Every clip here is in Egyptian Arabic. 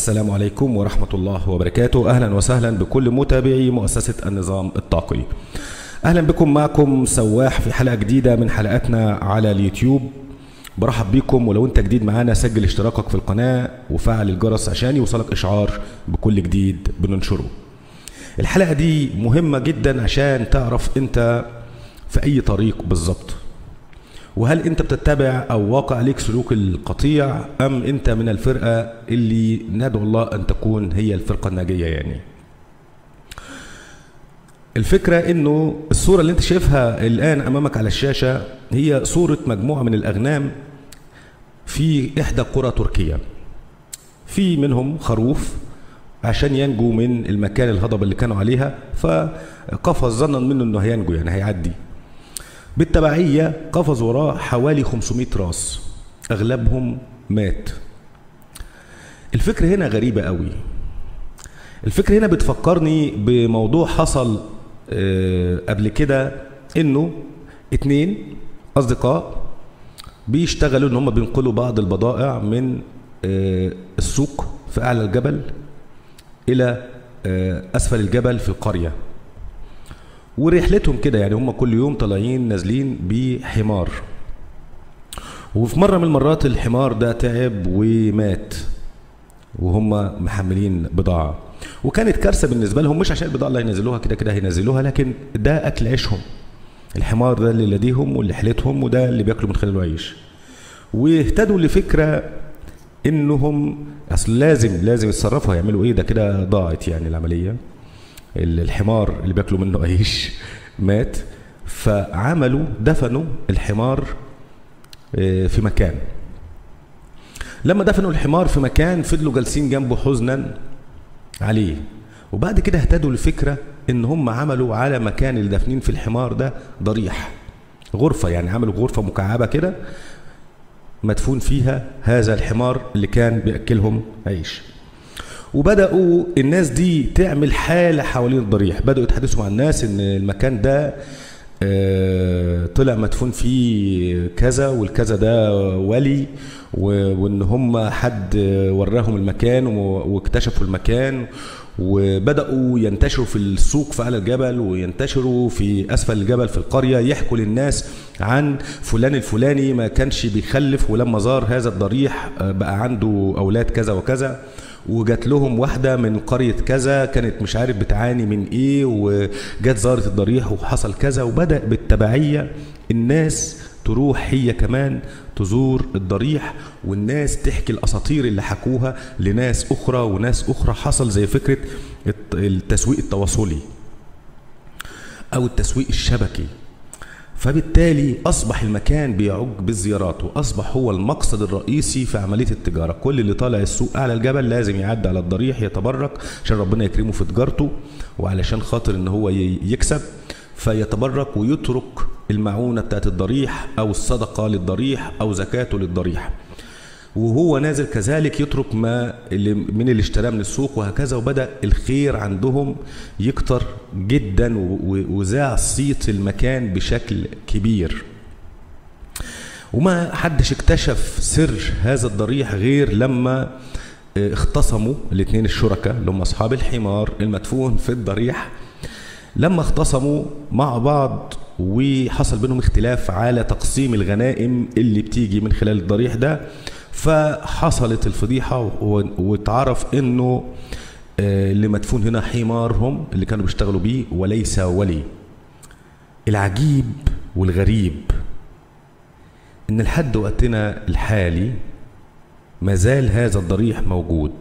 السلام عليكم ورحمة الله وبركاته أهلا وسهلا بكل متابعي مؤسسة النظام الطاقي أهلا بكم معكم سواح في حلقة جديدة من حلقاتنا على اليوتيوب برحب بيكم ولو انت جديد معانا سجل اشتراكك في القناة وفعل الجرس عشان يوصلك اشعار بكل جديد بننشره الحلقة دي مهمة جدا عشان تعرف انت في اي طريق بالظبط وهل انت بتتبع او واقع عليك سلوك القطيع ام انت من الفرقة اللي ندعو الله ان تكون هي الفرقة الناجية يعني الفكرة انه الصورة اللي انت شايفها الان امامك على الشاشة هي صورة مجموعة من الاغنام في احدى قرى تركيا في منهم خروف عشان ينجو من المكان الهضبة اللي كانوا عليها فقفز ظنا منه انه هينجو يعني هيعدي بالتبعية قفز وراه حوالي 500 راس اغلبهم مات الفكرة هنا غريبة قوي الفكرة هنا بتفكرني بموضوع حصل آه، قبل كده انه اتنين اصدقاء بيشتغلوا ان هم بينقلوا بعض البضائع من آه، السوق في اعلى الجبل الى آه، اسفل الجبل في القرية ورحلتهم كده يعني هم كل يوم طالعين نازلين بحمار وفي مرة من المرات الحمار ده تعب ومات وهم محملين بضاعة وكانت كارثة بالنسبة لهم مش عشان البضاعة اللي هينزلوها كده كده هينزلوها لكن ده أكل عيشهم الحمار ده اللي لديهم واللي حلتهم وده اللي بياكلوا من خلاله عيش واهتدوا لفكرة انهم اصل لازم لازم يتصرفوا هيعملوا ايه ده كده ضاعت يعني العملية ال- الحمار اللي بياكلوا منه عيش مات فعملوا دفنوا الحمار آه، في مكان لما دفنوا الحمار في مكان فضلوا جالسين جنبه حزنا عليه وبعد كده اهتدوا لفكرة ان هم عملوا على مكان اللي دافنين في الحمار ده ضريح غرفة يعني عملوا غرفة مكعبة كده مدفون فيها هذا الحمار اللي كان بيأكلهم عيش وبدأوا الناس دي تعمل حالة حوالين الضريح بدأوا يتحدثوا مع الناس ان المكان ده آه، طلع مدفون فيه كذا والكذا ده ولي و- وان هم حد وراهم المكان و- واكتشفوا المكان وبدأوا ينتشروا في السوق في أعلى الجبل وينتشروا في أسفل الجبل في القرية يحكوا للناس عن فلان الفلاني ما كانش بيخلف ولما زار هذا الضريح آه، بقى عنده أولاد كذا وكذا وجات لهم واحدة من قرية كذا كانت مش عارف بتعاني من ايه وجات زارت الضريح وحصل كذا وبدأ بالتبعية الناس تروح هي كمان تزور الضريح والناس تحكي الأساطير اللي حكوها لناس أخرى وناس أخرى حصل زي فكرة الت- التسويق التواصلي أو التسويق الشبكي فبالتالي أصبح المكان بيعج بالزيارات وأصبح هو المقصد الرئيسي في عملية التجارة كل اللي طالع السوق أعلى الجبل لازم يعدي على الضريح يتبرك عشان ربنا يكرمه في تجارته وعلشان خاطر إن هو ي- يكسب فيتبرك ويترك المعونة بتاعت الضريح أو الصدقة للضريح أو زكاته للضريح وهو نازل كذلك يترك ما اللي من اللي اشتراه من السوق وهكذا وبدأ الخير عندهم يكتر جدا و- و- وذاع صيت المكان بشكل كبير وما حدش اكتشف سر هذا الضريح غير لما اه، اختصموا الاثنين الشركاء اللي هم اصحاب الحمار المدفون في الضريح لما اختصموا مع بعض وحصل بينهم اختلاف على تقسيم الغنائم اللي بتيجي من خلال الضريح ده فحصلت الفضيحة و- واتعرف انه آه، اللي مدفون هنا حمارهم اللي كانوا بيشتغلوا بيه وليس ولي العجيب والغريب ان لحد وقتنا الحالي ما زال هذا الضريح موجود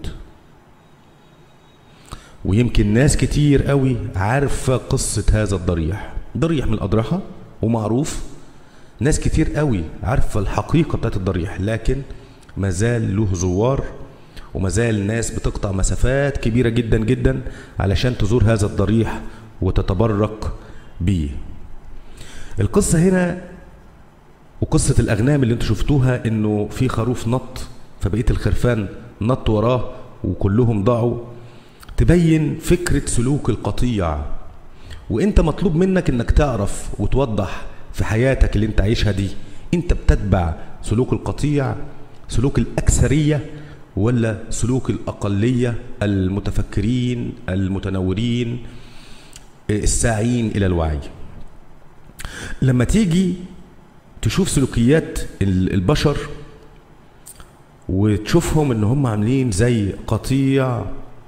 ويمكن ناس كتير قوي عارفة قصة هذا الضريح ضريح من الأضرحة ومعروف ناس كتير قوي عارفة الحقيقة بتاعت الضريح لكن ما زال له زوار وما زال ناس بتقطع مسافات كبيرة جدا جدا علشان تزور هذا الضريح وتتبرك بيه القصة هنا وقصة الأغنام اللي انتوا شفتوها انه في خروف نط فبقية الخرفان نط وراه وكلهم ضاعوا تبين فكرة سلوك القطيع وانت مطلوب منك انك تعرف وتوضح في حياتك اللي انت عايشها دي انت بتتبع سلوك القطيع سلوك الأكثرية ولا سلوك الأقلية المتفكرين المتنورين الساعين إلى الوعي لما تيجي تشوف سلوكيات البشر وتشوفهم ان هم عاملين زي قطيع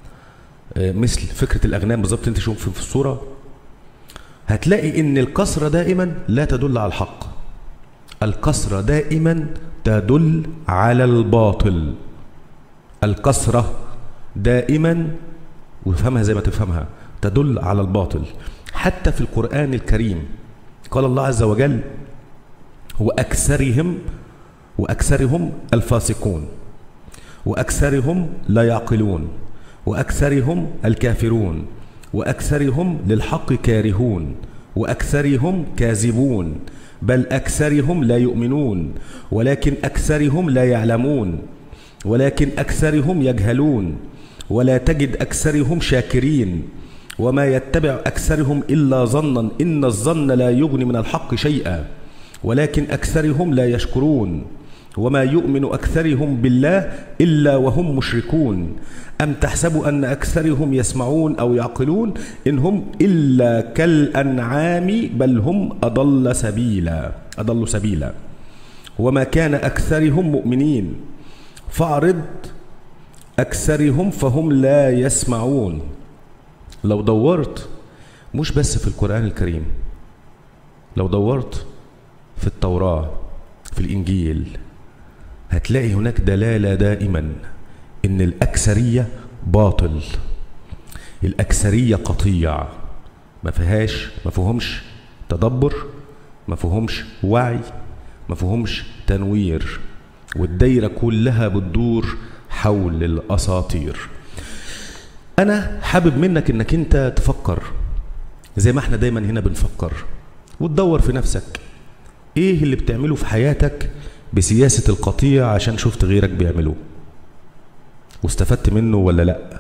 مثل فكرة الأغنام بالظبط انت شوف في الصورة هتلاقي ان الكسرة دائما لا تدل على الحق الكسرة دائما تدل على الباطل الكسرة دائما وافهمها زي ما تفهمها تدل على الباطل حتى في القرآن الكريم قال الله عز وجل وأكثرهم وأكثرهم الفاسقون وأكثرهم لا يعقلون وأكثرهم الكافرون وأكثرهم للحق كارهون وأكثرهم كاذبون بل أكثرهم لا يؤمنون ولكن أكثرهم لا يعلمون ولكن أكثرهم يجهلون ولا تجد أكثرهم شاكرين وما يتبع أكثرهم إلا ظنا إن الظن لا يغني من الحق شيئا ولكن أكثرهم لا يشكرون وما يؤمن أكثرهم بالله إلا وهم مشركون أم تحسب أن أكثرهم يسمعون أو يعقلون إن هم إلا كالأنعام بل هم أضل سبيلا أضل سبيلا وما كان أكثرهم مؤمنين فاعرض أكثرهم فهم لا يسمعون لو دورت مش بس في القرآن الكريم لو دورت في التوراة في الإنجيل هتلاقي هناك دلالة دائما إن الأكثرية باطل الأكثرية قطيع ما فيهاش ما فيهمش تدبر ما فيهمش وعي ما فيهمش تنوير والدايرة كلها بتدور حول الأساطير أنا حابب منك إنك أنت تفكر زي ما احنا دايما هنا بنفكر وتدور في نفسك ايه اللي بتعمله في حياتك بسياسة القطيع عشان شفت غيرك بيعملوه واستفدت منه ولا لا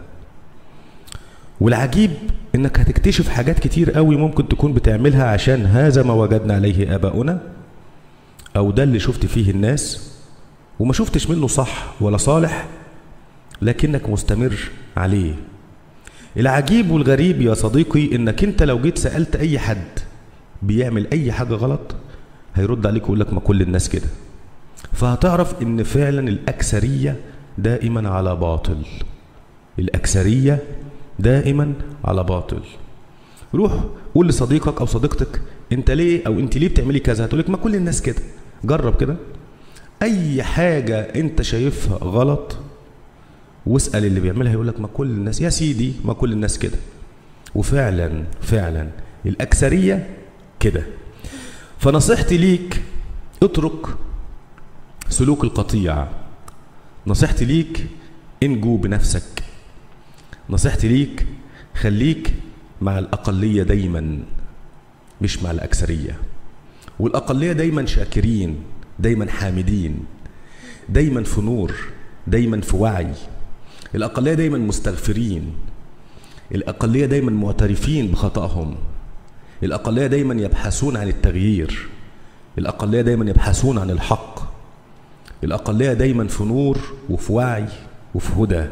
والعجيب انك هتكتشف حاجات كتير قوي ممكن تكون بتعملها عشان هذا ما وجدنا عليه اباؤنا او ده اللي شفت فيه الناس وما شفتش منه صح ولا صالح لكنك مستمر عليه العجيب والغريب يا صديقي انك انت لو جيت سألت اي حد بيعمل اي حاجة غلط هيرد عليك ويقول لك ما كل الناس كده فهتعرف ان فعلا الاكثرية دائما على باطل الاكثرية دائما على باطل روح قول لصديقك او صديقتك انت ليه او انت ليه بتعملي كذا هتقول لك ما كل الناس كده جرب كده اي حاجة انت شايفها غلط واسأل اللي بيعملها يقول لك ما كل الناس يا سيدي ما كل الناس كده وفعلا فعلا الأكثرية كده فنصيحتي ليك اترك سلوك القطيع نصيحتي ليك انجو بنفسك نصيحتي ليك خليك مع الأقلية دايما مش مع الأكثرية والأقلية دايما شاكرين دايما حامدين دايما في نور دايما في وعي الأقلية دايما مستغفرين الأقلية دايما معترفين بخطأهم الأقلية دايما يبحثون عن التغيير الأقلية دايما يبحثون عن الحق الأقلية دايما في نور وفي وعي وفي هدى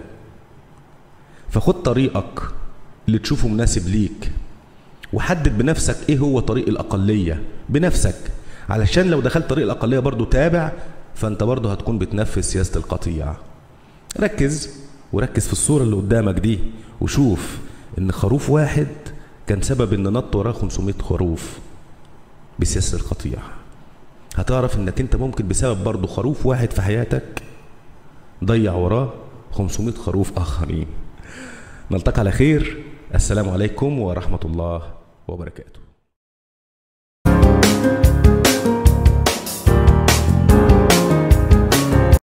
فخد طريقك اللي تشوفه مناسب ليك وحدد بنفسك ايه هو طريق الأقلية بنفسك علشان لو دخلت طريق الأقلية برضو تابع فأنت برضو هتكون بتنفذ سياسة القطيع ركز وركز في الصورة اللي قدامك دي وشوف ان خروف واحد كان سبب ان نط وراه 500 خروف بسياسة القطيع هتعرف انك انت ممكن بسبب برضه خروف واحد في حياتك ضيع وراه 500 خروف اخرين نلتقي على خير السلام عليكم ورحمة الله وبركاته